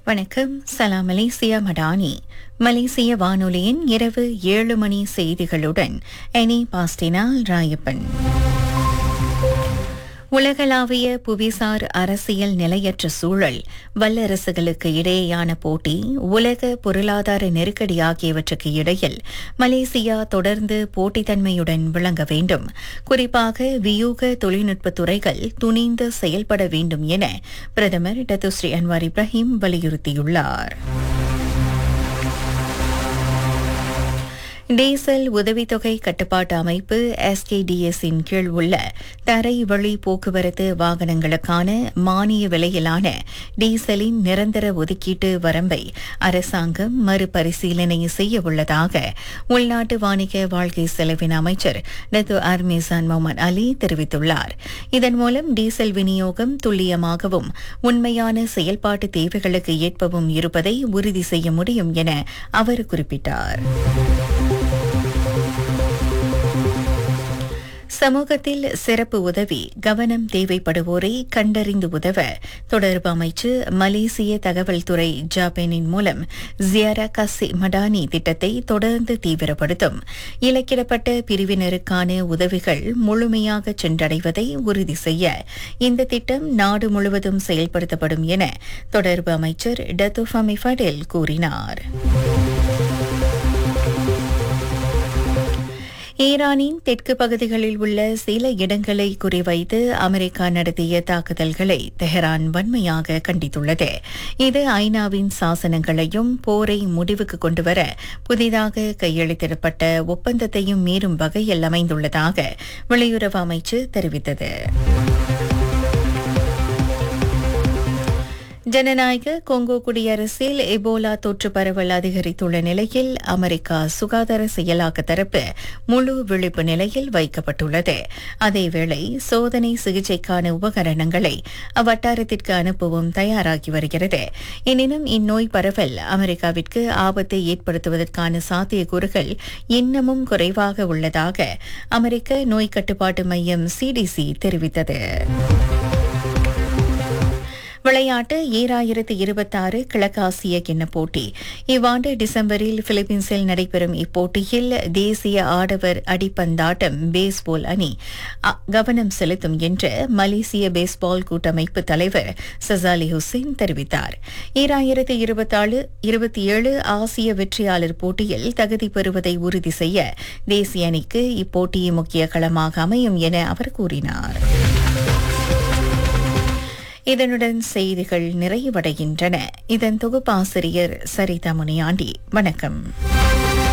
வணக்கம் சலாம் மலேசியா மடானி மலேசிய வானொலியின் இரவு ஏழு மணி செய்திகளுடன் எனி பாஸ்டினால் ராயப்பன் உலகளாவிய புவிசார் அரசியல் நிலையற்ற சூழல் வல்லரசுகளுக்கு இடையேயான போட்டி உலக பொருளாதார நெருக்கடி ஆகியவற்றுக்கு இடையில் மலேசியா தொடர்ந்து போட்டித்தன்மையுடன் விளங்க வேண்டும் குறிப்பாக வியூக தொழில்நுட்ப துறைகள் துணிந்து செயல்பட வேண்டும் என பிரதமர் டத்துஸ்ரீ அன்வார் இப்ராஹிம் வலியுறுத்தியுள்ளார் டீசல் உதவித்தொகை கட்டுப்பாட்டு அமைப்பு எஸ்கேடிஎஸ் இன் கீழ் உள்ள தரை வழி போக்குவரத்து வாகனங்களுக்கான மானிய விலையிலான டீசலின் நிரந்தர ஒதுக்கீட்டு வரம்பை அரசாங்கம் மறுபரிசீலனை செய்ய உள்ளதாக உள்நாட்டு வாணிக வாழ்க்கை செலவின அமைச்சர் டத்து அர்மேசான் முகமது அலி தெரிவித்துள்ளார் இதன் மூலம் டீசல் விநியோகம் துல்லியமாகவும் உண்மையான செயல்பாட்டு தேவைகளுக்கு ஏற்பவும் இருப்பதை உறுதி செய்ய முடியும் என அவர் குறிப்பிட்டார் சமூகத்தில் சிறப்பு உதவி கவனம் தேவைப்படுவோரை கண்டறிந்து உதவ தொடர்பு அமைச்சு மலேசிய தகவல் துறை ஜாபேனின் மூலம் ஜியாரா கசி மடானி திட்டத்தை தொடர்ந்து தீவிரப்படுத்தும் இலக்கிடப்பட்ட பிரிவினருக்கான உதவிகள் முழுமையாக சென்றடைவதை உறுதி செய்ய இந்த திட்டம் நாடு முழுவதும் செயல்படுத்தப்படும் என தொடர்பு அமைச்சர் டத்துஃபமி ஃபடேல் கூறினார் ஈரானின் தெற்கு பகுதிகளில் உள்ள சில இடங்களை குறிவைத்து அமெரிக்கா நடத்திய தாக்குதல்களை தெஹரான் வன்மையாக கண்டித்துள்ளது இது ஐநாவின் சாசனங்களையும் போரை முடிவுக்கு கொண்டுவர புதிதாக கையெழுத்திடப்பட்ட ஒப்பந்தத்தையும் மீறும் வகையில் அமைந்துள்ளதாக வெளியுறவு அமைச்சு தெரிவித்தது ஜனநாயக கொங்கோ குடியரசில் எபோலா தொற்று பரவல் அதிகரித்துள்ள நிலையில் அமெரிக்கா சுகாதார செயலாக்க தரப்பு முழு விழிப்பு நிலையில் வைக்கப்பட்டுள்ளது அதேவேளை சோதனை சிகிச்சைக்கான உபகரணங்களை அவ்வட்டாரத்திற்கு அனுப்பவும் தயாராகி வருகிறது எனினும் இந்நோய் பரவல் அமெரிக்காவிற்கு ஆபத்தை ஏற்படுத்துவதற்கான சாத்தியக்கூறுகள் இன்னமும் குறைவாக உள்ளதாக அமெரிக்க நோய் கட்டுப்பாட்டு மையம் சிடிசி தெரிவித்தது விளையாட்டு ஈராயிரத்து இருபத்தாறு கிழக்காசிய கிண்ண போட்டி இவ்வாண்டு டிசம்பரில் பிலிப்பீன்ஸில் நடைபெறும் இப்போட்டியில் தேசிய ஆடவர் அடிப்பந்தாட்டம் பேஸ்பால் அணி கவனம் செலுத்தும் என்று மலேசிய பேஸ்பால் கூட்டமைப்பு தலைவர் சசாலி ஹுசேன் தெரிவித்தார் ஈராயிரத்து இருபத்தாறு இருபத்தி ஏழு ஆசிய வெற்றியாளர் போட்டியில் தகுதி பெறுவதை உறுதி செய்ய தேசிய அணிக்கு இப்போட்டி முக்கிய களமாக அமையும் என அவர் கூறினார் இதனுடன் செய்திகள் நிறைவடைகின்றன இதன் தொகுப்பாசிரியர் சரிதா முனியாண்டி வணக்கம்